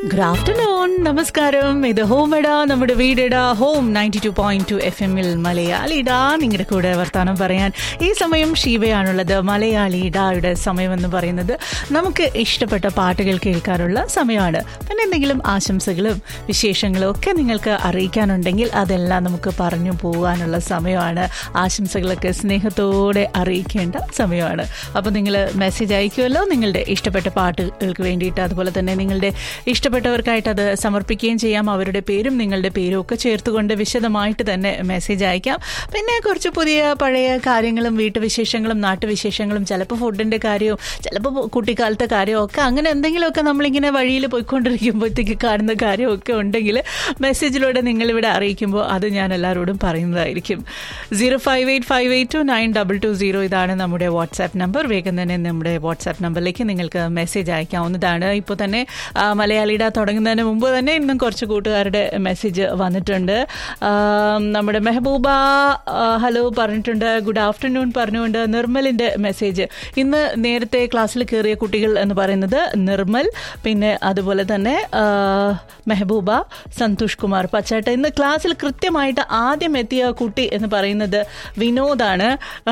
Good afternoon നമസ്കാരം ഇത് home എടാ നമ്മുടെ വീടെടാ home ninety two point two F എമ്മിൽ മലയാളിടാ നിങ്ങളുടെ കൂടെ വർത്താനം പറയാൻ ഈ സമയം ഷീബയാണുള്ളത് മലയാളിടായുടെ സമയമെന്ന് പറയുന്നത് നമുക്ക് ഇഷ്ടപ്പെട്ട പാട്ടുകൾ കേൾക്കാറുള്ള സമയമാണ് പിന്നെ എന്തെങ്കിലും ആശംസകളും വിശേഷങ്ങളും ഒക്കെ നിങ്ങൾക്ക് അറിയിക്കാനുണ്ടെങ്കിൽ അതെല്ലാം നമുക്ക് പറഞ്ഞു പോകാനുള്ള സമയമാണ് ആശംസകളൊക്കെ സ്നേഹത്തോടെ അറിയിക്കേണ്ട സമയമാണ് അപ്പോൾ നിങ്ങൾ മെസ്സേജ് അയക്കുമല്ലോ നിങ്ങളുടെ ഇഷ്ടപ്പെട്ട പാട്ടുകൾക്ക് വേണ്ടിയിട്ട് അതുപോലെ തന്നെ നിങ്ങളുടെ ഇഷ്ടപ്പെട്ടവർക്കായിട്ട് അത് സമർപ്പിക്കുകയും ചെയ്യാം അവരുടെ പേരും നിങ്ങളുടെ പേരും ഒക്കെ ചേർത്തുകൊണ്ട് വിശദമായിട്ട് തന്നെ മെസ്സേജ് അയക്കാം പിന്നെ കുറച്ച് പുതിയ പഴയ കാര്യങ്ങളും വീട്ടുവിശേഷങ്ങളും നാട്ടുവിശേഷങ്ങളും ചിലപ്പോൾ ഫുഡിൻ്റെ കാര്യവും ചിലപ്പോൾ കുട്ടിക്കാലത്തെ കാര്യവും ഒക്കെ അങ്ങനെ എന്തെങ്കിലുമൊക്കെ നമ്മളിങ്ങനെ വഴിയിൽ പോയിക്കൊണ്ടിരിക്കുമ്പോഴത്തേക്ക് കാണുന്ന കാര്യമൊക്കെ ഉണ്ടെങ്കിൽ മെസ്സേജിലൂടെ നിങ്ങളിവിടെ അറിയിക്കുമ്പോൾ അത് ഞാൻ എല്ലാവരോടും പറയുന്നതായിരിക്കും zero five eight five eight two nine double two zero ഇതാണ് നമ്മുടെ വാട്സാപ്പ് നമ്പർ വേഗം തന്നെ നമ്മുടെ വാട്സാപ്പ് നമ്പറിലേക്ക് നിങ്ങൾക്ക് മെസ്സേജ് അയക്കാവുന്നതാണ് ഇപ്പോൾ തന്നെ ആ, മലയാളിയുടെ തുടങ്ങുന്നതിന് മുമ്പ് തന്നെ ഇന്നും കുറച്ച് കൂട്ടുകാരുടെ മെസ്സേജ് വന്നിട്ടുണ്ട് ആ, നമ്മുടെ മെഹബൂബ ആ, ഹലോ പറഞ്ഞിട്ടുണ്ട് ഗുഡ് ആഫ്റ്റർനൂൺ പറഞ്ഞുകൊണ്ട് നിർമ്മലിൻ്റെ മെസ്സേജ് ഇന്ന് നേരത്തെ ക്ലാസ്സിൽ കയറിയ കുട്ടികൾ എന്ന് പറയുന്നത് നിർമ്മൽ പിന്നെ അതുപോലെ തന്നെ ആ, മെഹബൂബ സന്തോഷ് കുമാർ പച്ചാട്ട ഇന്ന് ക്ലാസ്സിൽ കൃത്യമായിട്ട് ആദ്യം എത്തിയ കുട്ടി എന്ന് പറയുന്നത് വിനോദാണ്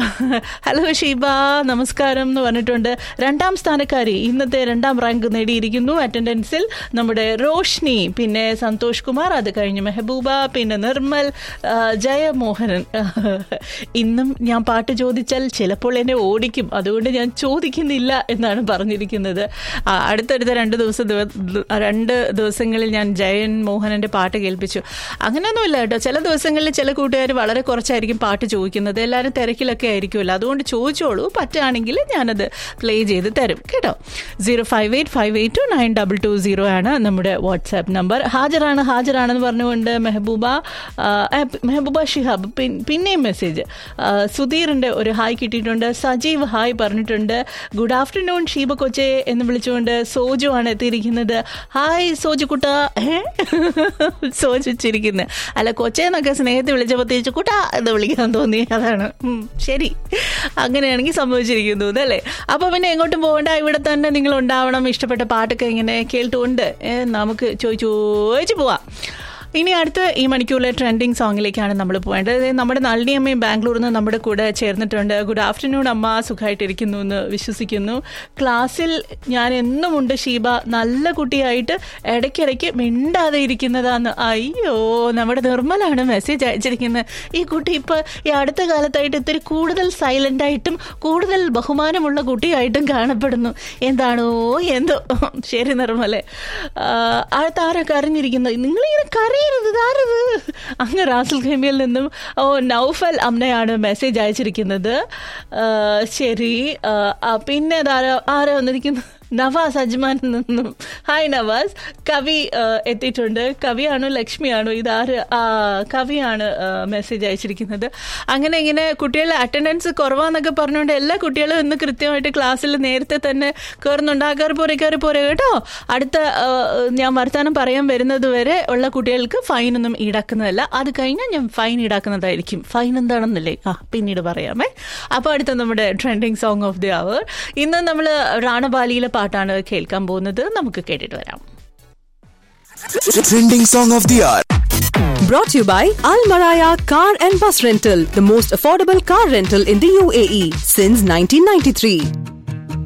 ഹലോ ഷീബ നമസ്കാരം എന്ന് പറഞ്ഞിട്ടുണ്ട് രണ്ടാം സ്ഥാനക്കാരി ഇന്നത്തെ രണ്ടാം റാങ്ക് നേടിയിരിക്കുന്നു അറ്റൻഡൻസിൽ നമ്മുടെ റോഷ്നി പിന്നെ സന്തോഷ് കുമാർ അത് കഴിഞ്ഞ് മെഹബൂബ പിന്നെ നിർമ്മൽ ആ, ജയമോഹനൻ ഇന്നും ഞാൻ പാട്ട് ചോദിച്ചാൽ ചിലപ്പോൾ എന്നെ ഓടിക്കും അതുകൊണ്ട് ഞാൻ ചോദിക്കുന്നില്ല എന്നാണ് പറഞ്ഞിരിക്കുന്നത് ആ, അടുത്തടുത്ത രണ്ട് ദിവസം ദിവ- രണ്ട് ദിവസങ്ങളിൽ ഞാൻ ജയൻ മോഹനന്റെ പാട്ട് കേൾപ്പിച്ചു അങ്ങനെയൊന്നുമില്ല കേട്ടോ ചില ദിവസങ്ങളിൽ ചില കൂട്ടുകാർ വളരെ കുറച്ചായിരിക്കും പാട്ട് ചോദിക്കുന്നത് എല്ലാവരും തിരക്കിലൊക്കെ ആയിരിക്കുമല്ലോ അതുകൊണ്ട് ചോദിച്ചോളൂ പറ്റുകയാണെങ്കിൽ ഞാനത് പ്ലേ ചെയ്ത് തരും കേട്ടോ zero five eight five eight two nine double two zero ആണ് നമ്മുടെ വാട്സാപ്പ് നമ്പർ ഹാജരാണ് ഹാജരാണെന്ന് പറഞ്ഞുകൊണ്ട് മെഹബൂബ ആ, ആ, മെഹബൂബ ഷിഹാബ് പിൻ- പിന്നെയും മെസ്സേജ് ആ, സുധീറിന്റെ ഒരു ഹായ് കിട്ടിയിട്ടുണ്ട് സജീവ് ഹായ് പറഞ്ഞിട്ടുണ്ട് ഗുഡ് ആഫ്റ്റർനൂൺ ഷീബ കൊച്ചെ എന്ന് വിളിച്ചുകൊണ്ട് സോജു ആണ് എത്തിയിരിക്കുന്നത് ഹായ് സോജു കുട്ട ഏ സോജു ചിരിക്കുന്നത് അല്ല കൊച്ചെന്നൊക്കെ സ്നേഹത്തിൽ വിളിച്ചപ്പോൾ തിരിച്ചു കുട്ട എന്ന് വിളിക്കാൻ തോന്നി അതാണ് ഉം, ശരി അങ്ങനെയാണെങ്കിൽ സംഭവിച്ചിരിക്കുന്നു അല്ലേ അപ്പൊ പിന്നെ എങ്ങോട്ടും പോകണ്ട ഇവിടെ തന്നെ നിങ്ങൾ ഉണ്ടാവണം ഇഷ്ടപ്പെട്ട പാട്ടൊക്കെ ഇങ്ങനെ കേട്ടുകൊണ്ട് ഏ, നമുക്ക് ചോദിച്ചു ചോദിച്ചു പോവാം ഇനി അടുത്ത ഈ മണിക്കൂറിലെ ട്രെൻഡിങ് സോങ്ങിലേക്കാണ് നമ്മൾ പോകേണ്ടത് ഇത് നമ്മുടെ നളിനി അമ്മയും ബാംഗ്ലൂരിൽ നിന്ന് നമ്മുടെ കൂടെ ചേർന്നിട്ടുണ്ട് ഗുഡ് ആഫ്റ്റർനൂൺ അമ്മ സുഖമായിട്ടിരിക്കുന്നു എന്ന് വിശ്വസിക്കുന്നു ക്ലാസ്സിൽ ഞാൻ എന്നും ഉണ്ട് ഷീബ നല്ല കുട്ടിയായിട്ട് ഇടയ്ക്കിടയ്ക്ക് മിണ്ടാതെ ഇരിക്കുന്നതാന്ന് അയ്യോ നമ്മുടെ നിർമ്മലാണ് മെസ്സേജ് അയച്ചിരിക്കുന്നത് ഈ കുട്ടി ഇപ്പോൾ ഈ അടുത്ത കാലത്തായിട്ട് ഇത്തിരി കൂടുതൽ സൈലൻ്റ് ആയിട്ടും കൂടുതൽ ബഹുമാനമുള്ള കുട്ടിയായിട്ടും കാണപ്പെടുന്നു എന്താണോ എന്തോ ശരി നിർമ്മലെ അടുത്ത ആരൊക്കെ അറിഞ്ഞിരിക്കുന്നത് നിങ്ങളിങ്ങനെ കരയരുത് ഇതാരത് അങ്ങ് റാസൽ ഖേമിയിൽ നിന്നും ഓ നൗഫൽ അമ്മയാണ് മെസ്സേജ് അയച്ചിരിക്കുന്നത് ആ, ശരി ആ, ആ, പിന്നെ അതാരോ ആരോ വന്നിരിക്കുന്നു നവാസ് അജ്മാനിൽ നിന്നും ഹായ് നവാസ് കവി ആ, എത്തിയിട്ടുണ്ട് കവിയാണോ ലക്ഷ്മിയാണോ ഇതാര് ആ കവിയാണ് മെസ്സേജ് അയച്ചിരിക്കുന്നത് അങ്ങനെ ഇങ്ങനെ കുട്ടികളുടെ അറ്റൻഡൻസ് കുറവാന്നൊക്കെ പറഞ്ഞുകൊണ്ട് എല്ലാ കുട്ടികളും ഇന്ന് കൃത്യമായിട്ട് ക്ലാസ്സിൽ നേരത്തെ തന്നെ കയറുന്നുണ്ട് ആ കയറി പോരെ കയറി പോരെ കേട്ടോ അടുത്ത ആ, ഞാൻ വർത്തമാനം പറയാൻ വരുന്നത് വരെ ഉള്ള കുട്ടികൾക്ക് ഫൈൻ ഒന്നും ഈടാക്കുന്നതല്ല അത് കഴിഞ്ഞാൽ ഞാൻ ഫൈൻ ഈടാക്കുന്നതായിരിക്കും ഫൈൻ എന്താണെന്നല്ലേ ആ പിന്നീട് പറയാമേ അപ്പോൾ അടുത്ത നമ്മുടെ trending song of the hour ഇന്ന് നമ്മൾ റാണബാലിയിലെ പാട്ടാണ് കേൾക്കാൻ പോകുന്നത് നമുക്ക് കേട്ടിട്ട് വരാം Trending song of the hour. Brought to you by Al Maraya Car and Bus Rental, the most affordable car rental in the UAE since 1993.